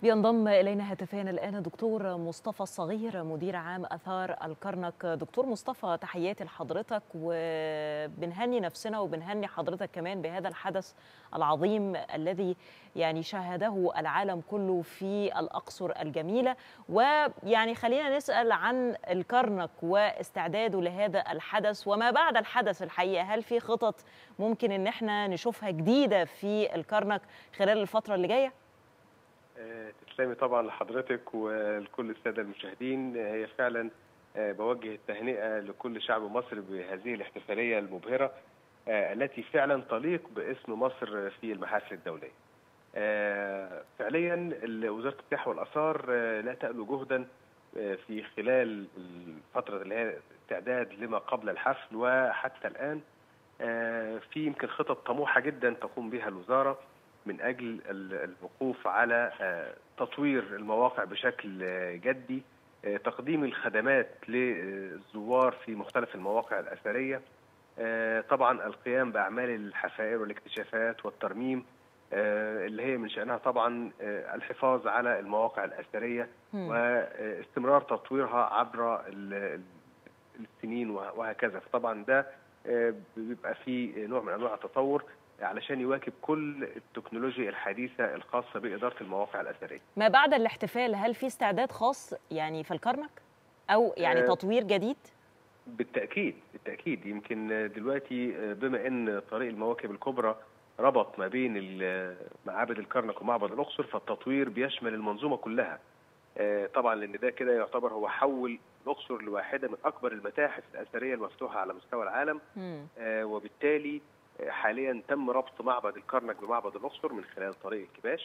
بينضم إلينا هاتفيا الآن دكتور مصطفى الصغير مدير عام أثار الكرنك دكتور مصطفى تحياتي لحضرتك وبنهني نفسنا وبنهني حضرتك كمان بهذا الحدث العظيم الذي يعني شاهده العالم كله في الأقصر الجميلة ويعني خلينا نسأل عن الكرنك واستعداده لهذا الحدث وما بعد الحدث الحقيقة هل في خطط ممكن إن احنا نشوفها جديدة في الكرنك خلال الفترة اللي جاية؟ تسلمي طبعا لحضرتك ولكل الساده المشاهدين هي فعلا بوجه التهنئه لكل شعب مصر بهذه الاحتفاليه المبهره التي فعلا تليق باسم مصر في المحافل الدوليه. فعليا وزاره السياحه والاثار لا تألو جهدا في خلال الفتره اللي هي استعداد لما قبل الحفل وحتى الان في يمكن خطط طموحه جدا تقوم بها الوزاره من اجل الوقوف على تطوير المواقع بشكل جدي تقديم الخدمات للزوار في مختلف المواقع الاثريه طبعا القيام باعمال الحفائر والاكتشافات والترميم اللي هي من شانها طبعا الحفاظ على المواقع الاثريه واستمرار تطويرها عبر السنين وهكذا فطبعا ده بيبقى فيه نوع من انواع التطور علشان يواكب كل التكنولوجيا الحديثه الخاصه باداره المواقع الاثريه. ما بعد الاحتفال هل في استعداد خاص يعني في الكرنك او يعني آه تطوير جديد؟ بالتاكيد بالتاكيد يمكن دلوقتي بما ان طريق المواكب الكبرى ربط ما بين معابد الكرنك ومعبد الاقصر فالتطوير بيشمل المنظومه كلها. آه طبعا لان ده كده يعتبر هو حول الاقصر لواحده من اكبر المتاحف الاثريه المفتوحه على مستوى العالم آه وبالتالي حاليا تم ربط معبد الكرنك بمعبد الاقصر من خلال طريق الكباش.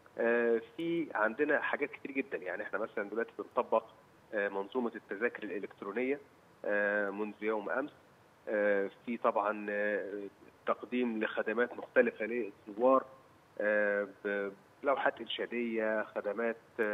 في عندنا حاجات كتير جدا يعني احنا مثلا دلوقتي بنطبق منظومه التذاكر الالكترونيه منذ يوم امس. في طبعا تقديم لخدمات مختلفه للزوار بلوحات ارشاديه، خدمات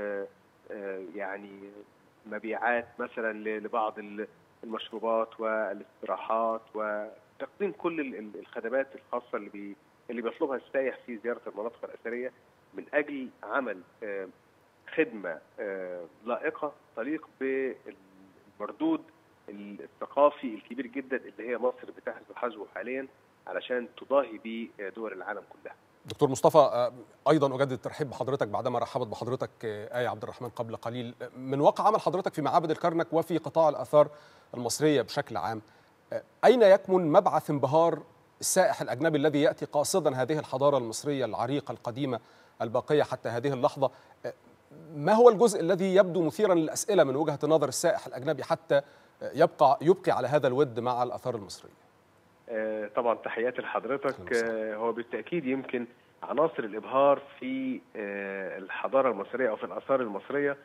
يعني مبيعات مثلا لبعض المشروبات والاستراحات و تقديم كل الخدمات الخاصه اللي بي اللي بيطلبها السائح في زياره المناطق الاثريه من اجل عمل خدمه لائقه تليق بالمردود الثقافي الكبير جدا اللي هي مصر بتحرز حجمه حاليا علشان تضاهي به دول العالم كلها. دكتور مصطفى ايضا اجدد الترحيب بحضرتك بعدما رحبت بحضرتك ايه عبد الرحمن قبل قليل من واقع عمل حضرتك في معابد الكرنك وفي قطاع الاثار المصريه بشكل عام أين يكمن مبعث انبهار السائح الأجنبي الذي يأتي قاصدا هذه الحضارة المصرية العريقة القديمة الباقية حتى هذه اللحظة ما هو الجزء الذي يبدو مثيرا للأسئلة من وجهة نظر السائح الأجنبي حتى يبقى يبقي على هذا الود مع الآثار المصرية طبعا تحياتي لحضرتك هو بالتأكيد يمكن عناصر الإبهار في الحضارة المصرية أو في الآثار المصرية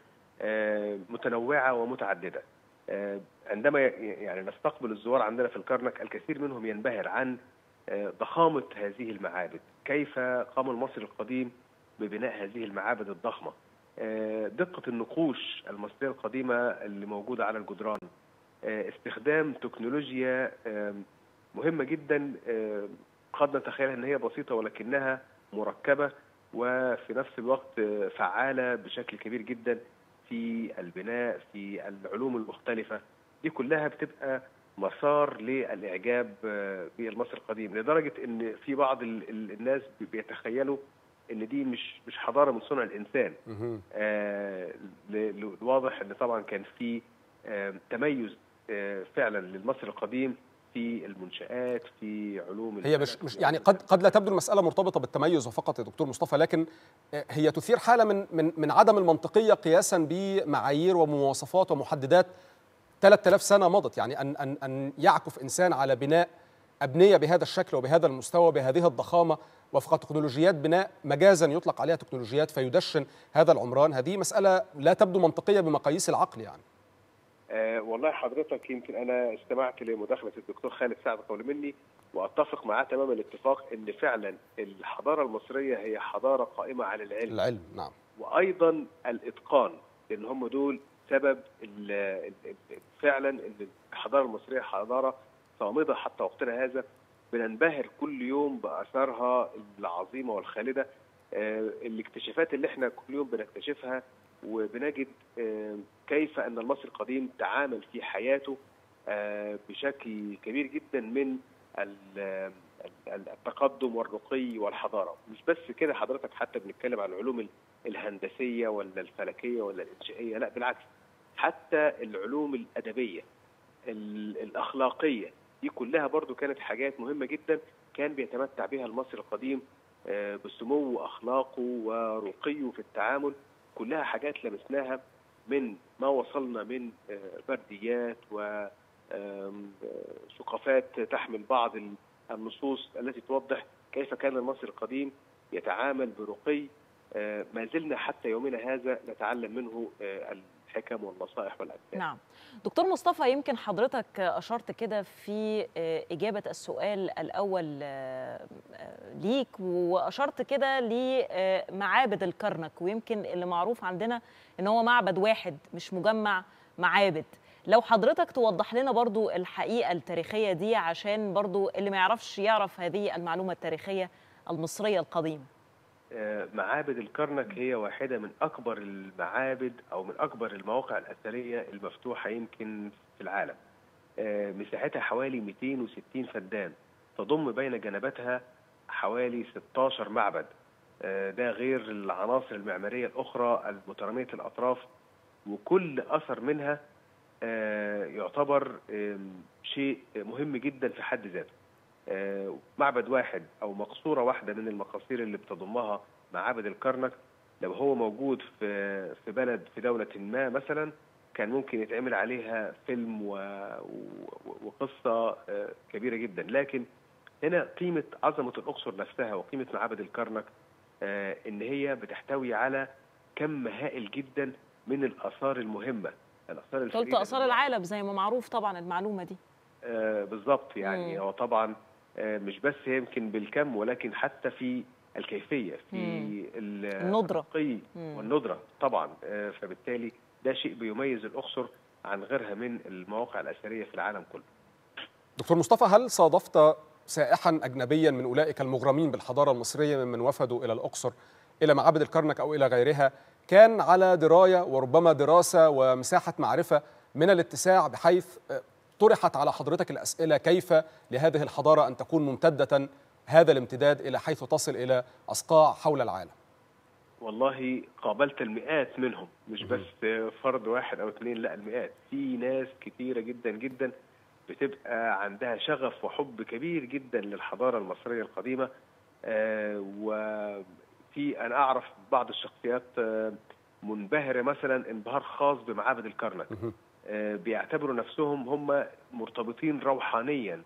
متنوعة ومتعددة عندما يعني نستقبل الزوار عندنا في الكرنك الكثير منهم ينبهر عن ضخامة هذه المعابد كيف قام المصري القديم ببناء هذه المعابد الضخمة دقة النقوش المصرية القديمة اللي موجودة على الجدران استخدام تكنولوجيا مهمة جدا قد نتخيلها ان هي بسيطة ولكنها مركبة وفي نفس الوقت فعالة بشكل كبير جدا في البناء في العلوم المختلفة دي كلها بتبقى مسار للاعجاب بالمصري القديم لدرجه ان في بعض الناس بيتخيلوا ان دي مش مش حضاره من صنع الانسان آه واضح ان طبعا كان في آه تميز آه فعلا للمصري القديم في المنشآت في علوم هي مش مش يعني قد قد لا تبدو المسألة مرتبطة بالتميز فقط يا دكتور مصطفى لكن هي تثير حالة من من من عدم المنطقية قياسا بمعايير ومواصفات ومحددات 3000 سنة مضت يعني أن أن أن يعكف إنسان على بناء أبنية بهذا الشكل وبهذا المستوى بهذه الضخامة وفق تكنولوجيات بناء مجازا يطلق عليها تكنولوجيات فيدشن هذا العمران هذه مسألة لا تبدو منطقية بمقاييس العقل يعني آه والله حضرتك يمكن انا استمعت لمداخله الدكتور خالد سعد قول مني واتفق معاه تمام الاتفاق ان فعلا الحضاره المصريه هي حضاره قائمه على العلم العلم نعم وايضا الاتقان لان هم دول سبب ال ال فعلا ان الحضاره المصريه حضاره صامده حتى وقتنا هذا بننبهر كل يوم باثارها العظيمه والخالده الاكتشافات اللي احنا كل يوم بنكتشفها وبنجد كيف ان المصري القديم تعامل في حياته بشكل كبير جدا من التقدم والرقي والحضاره مش بس كده حضرتك حتى بنتكلم عن العلوم الهندسيه ولا الفلكيه ولا الانشائيه لا بالعكس حتى العلوم الادبيه الاخلاقيه دي كلها برضو كانت حاجات مهمه جدا كان بيتمتع بها المصري القديم بسمو اخلاقه ورقيه في التعامل كلها حاجات لمسناها من ما وصلنا من برديات وثقافات تحمل بعض النصوص التي توضح كيف كان المصري القديم يتعامل برقي ما زلنا حتى يومنا هذا نتعلم منه الحكم والنصائح والأمثال نعم دكتور مصطفى يمكن حضرتك أشرت كده في إجابة السؤال الأول ليك وأشرت كده لمعابد الكرنك ويمكن اللي معروف عندنا إن هو معبد واحد مش مجمع معابد لو حضرتك توضح لنا برضو الحقيقة التاريخية دي عشان برضو اللي ما يعرفش يعرف هذه المعلومة التاريخية المصرية القديمة معابد الكرنك هي واحدة من أكبر المعابد أو من أكبر المواقع الأثرية المفتوحة يمكن في العالم مساحتها حوالي 260 فدان تضم بين جنباتها حوالي 16 معبد ده غير العناصر المعمارية الأخرى المترامية الأطراف وكل أثر منها يعتبر شيء مهم جدا في حد ذاته معبد واحد او مقصوره واحده من المقاصير اللي بتضمها معابد الكرنك لو هو موجود في في بلد في دوله ما مثلا كان ممكن يتعمل عليها فيلم و... وقصه كبيره جدا لكن هنا قيمه عظمه الاقصر نفسها وقيمه معابد الكرنك ان هي بتحتوي على كم هائل جدا من الاثار المهمه الاثار ثلث اثار العالم زي ما معروف طبعا المعلومه دي آه بالظبط يعني هو طبعا آه مش بس يمكن بالكم ولكن حتى في الكيفيه في الندره والندره طبعا آه فبالتالي ده شيء بيميز الاقصر عن غيرها من المواقع الاثريه في العالم كله. دكتور مصطفى هل صادفت سائحا اجنبيا من اولئك المغرمين بالحضاره المصريه ممن وفدوا الى الاقصر الى معابد الكرنك او الى غيرها كان على درايه وربما دراسه ومساحه معرفه من الاتساع بحيث طرحت على حضرتك الاسئله كيف لهذه الحضاره ان تكون ممتده هذا الامتداد الى حيث تصل الى اصقاع حول العالم؟ والله قابلت المئات منهم مش بس فرد واحد او اثنين لا المئات في ناس كثيره جدا جدا بتبقى عندها شغف وحب كبير جدا للحضاره المصريه القديمه آه وفي انا اعرف بعض الشخصيات آه منبهره مثلا انبهار خاص بمعابد الكرنك آه بيعتبروا نفسهم هم مرتبطين روحانيا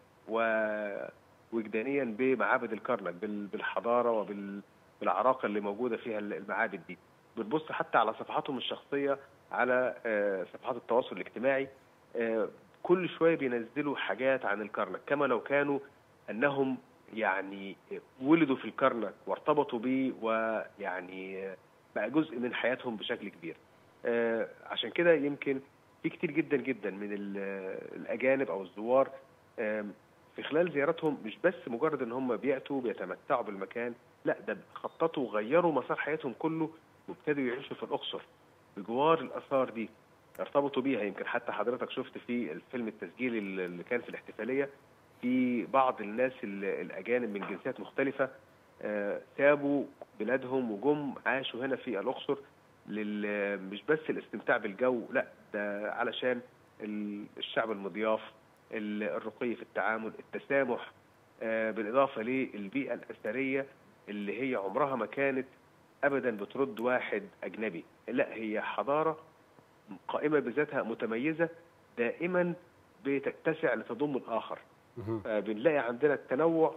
ووجدانيا بمعابد الكرنك بالحضاره وبالعراقه اللي موجوده فيها المعابد دي بتبص حتى على صفحاتهم الشخصيه على صفحات التواصل الاجتماعي كل شويه بينزلوا حاجات عن الكرنك كما لو كانوا انهم يعني ولدوا في الكرنك وارتبطوا بيه ويعني بقى جزء من حياتهم بشكل كبير. عشان كده يمكن في كتير جدا جدا من الاجانب او الزوار في خلال زيارتهم مش بس مجرد ان هم بياتوا بيتمتعوا بالمكان لا ده خططوا وغيروا مسار حياتهم كله وابتدوا يعيشوا في الاقصر بجوار الاثار دي ارتبطوا بيها يمكن حتى حضرتك شفت في الفيلم التسجيلي اللي كان في الاحتفاليه في بعض الناس الاجانب من جنسيات مختلفه سابوا بلادهم وجم عاشوا هنا في الاقصر لل مش بس الاستمتاع بالجو لا ده علشان الشعب المضياف الرقي في التعامل التسامح بالاضافه للبيئه الاثريه اللي هي عمرها ما كانت ابدا بترد واحد اجنبي لا هي حضاره قائمه بذاتها متميزه دائما بتتسع لتضم الاخر بنلاقي عندنا التنوع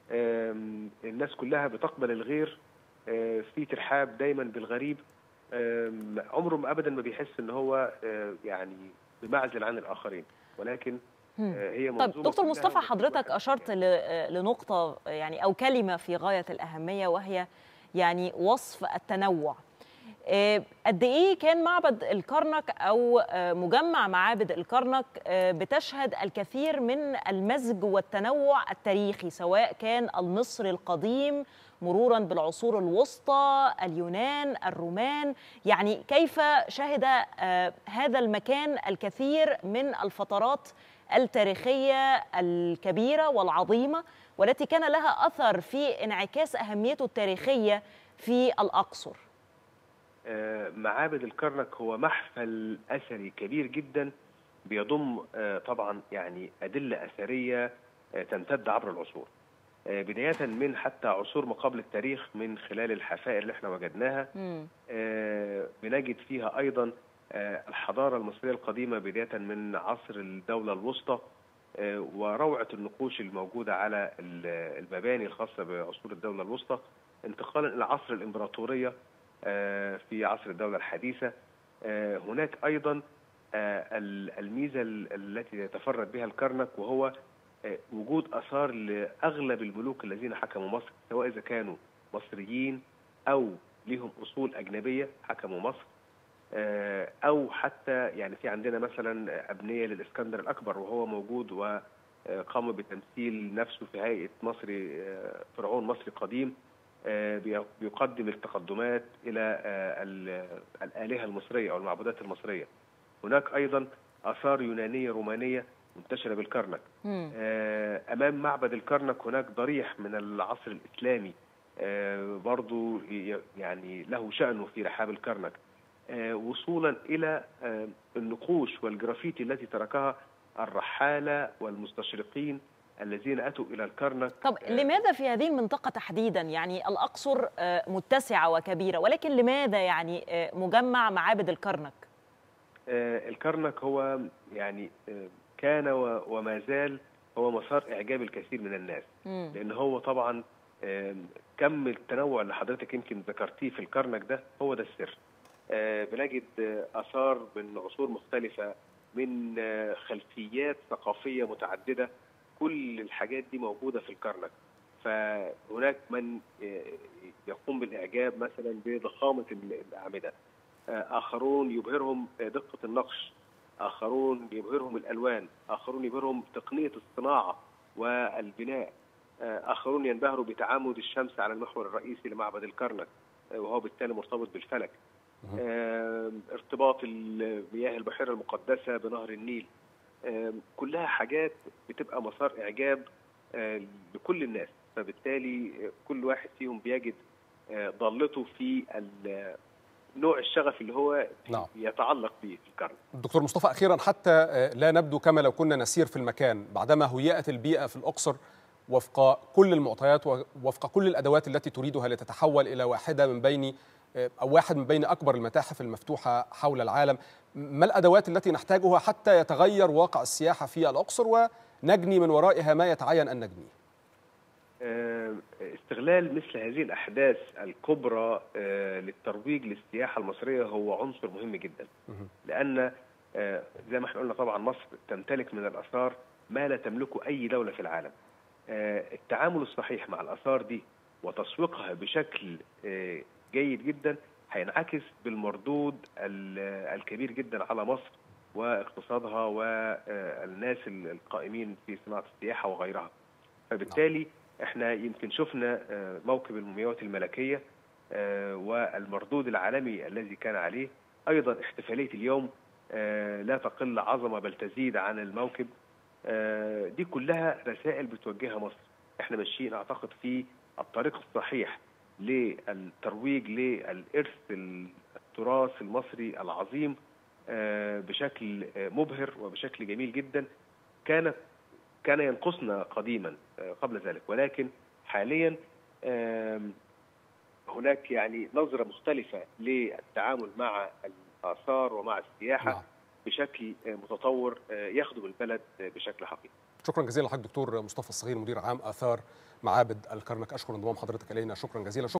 الناس كلها بتقبل الغير في ترحاب دايما بالغريب عمره ما ابدا ما بيحس ان هو يعني بمعزل عن الاخرين ولكن هي طب دكتور مصطفى حضرتك اشرت لنقطه يعني او كلمه في غايه الاهميه وهي يعني وصف التنوع قد ايه كان معبد الكرنك او مجمع معابد الكرنك بتشهد الكثير من المزج والتنوع التاريخي سواء كان المصري القديم مرورا بالعصور الوسطى اليونان الرومان يعني كيف شهد هذا المكان الكثير من الفترات التاريخية الكبيرة والعظيمة والتي كان لها أثر في انعكاس أهميته التاريخية في الأقصر معابد الكرنك هو محفل أثري كبير جدا بيضم طبعا يعني أدلة أثرية تمتد عبر العصور بداية من حتى عصور ما قبل التاريخ من خلال الحفائر اللي احنا وجدناها بنجد فيها أيضا الحضارة المصرية القديمة بداية من عصر الدولة الوسطى وروعة النقوش الموجودة على المباني الخاصة بعصور الدولة الوسطى انتقالا إلى عصر الإمبراطورية في عصر الدولة الحديثة هناك أيضا الميزة التي يتفرد بها الكرنك وهو وجود آثار لأغلب الملوك الذين حكموا مصر سواء إذا كانوا مصريين أو لهم أصول أجنبية حكموا مصر أو حتى يعني في عندنا مثلا أبنية للإسكندر الأكبر وهو موجود وقام بتمثيل نفسه في هيئة مصري فرعون مصري قديم بيقدم التقدمات إلى الآلهة المصرية أو المعبودات المصرية هناك أيضا آثار يونانية رومانية منتشرة بالكرنك أمام معبد الكرنك هناك ضريح من العصر الإسلامي برضو يعني له شأنه في رحاب الكرنك وصولا إلى النقوش والجرافيتي التي تركها الرحالة والمستشرقين الذين أتوا إلى الكرنك طب لماذا في هذه المنطقة تحديدا يعني الأقصر متسعة وكبيرة ولكن لماذا يعني مجمع معابد الكرنك الكرنك هو يعني كان وما زال هو مسار إعجاب الكثير من الناس مم. لأن هو طبعا كم التنوع اللي حضرتك يمكن ذكرتيه في الكرنك ده هو ده السر بنجد آثار من عصور مختلفة من خلفيات ثقافية متعددة كل الحاجات دي موجودة في الكرنك فهناك من يقوم بالإعجاب مثلا بضخامة الأعمدة آخرون يبهرهم دقة النقش آخرون يبهرهم الألوان آخرون يبهرهم تقنية الصناعة والبناء آخرون ينبهروا بتعامد الشمس على المحور الرئيسي لمعبد الكرنك وهو بالتالي مرتبط بالفلك ارتباط مياه البحيرة المقدسة بنهر النيل كلها حاجات بتبقى مسار إعجاب لكل الناس فبالتالي كل واحد فيهم بيجد ضالته في نوع الشغف اللي هو نعم. يتعلق به في الكرنك دكتور مصطفى أخيرا حتى لا نبدو كما لو كنا نسير في المكان بعدما هيئت البيئة في الأقصر وفق كل المعطيات ووفق كل الأدوات التي تريدها لتتحول إلى واحدة من بين أو واحد من بين أكبر المتاحف المفتوحة حول العالم ما الأدوات التي نحتاجها حتى يتغير واقع السياحة في الأقصر ونجني من ورائها ما يتعين أن نجنيه استغلال مثل هذه الأحداث الكبرى للترويج للسياحة المصرية هو عنصر مهم جدا لأن زي ما احنا قلنا طبعا مصر تمتلك من الآثار ما لا تملكه أي دولة في العالم التعامل الصحيح مع الآثار دي وتسويقها بشكل جيد جدا هينعكس بالمردود الكبير جدا على مصر واقتصادها والناس القائمين في صناعه السياحه وغيرها. فبالتالي احنا يمكن شفنا موكب المومياوات الملكيه والمردود العالمي الذي كان عليه ايضا احتفاليه اليوم لا تقل عظمه بل تزيد عن الموكب دي كلها رسائل بتوجهها مصر احنا ماشيين اعتقد في الطريق الصحيح للترويج للإرث التراث المصري العظيم بشكل مبهر وبشكل جميل جدا كان كان ينقصنا قديما قبل ذلك ولكن حاليا هناك يعني نظرة مختلفة للتعامل مع الآثار ومع السياحة نعم. بشكل متطور يخدم البلد بشكل حقيقي شكرا جزيلا لحضرتك دكتور مصطفى الصغير مدير عام آثار معابد الكرنك أشكر انضمام حضرتك إلينا شكرا جزيلا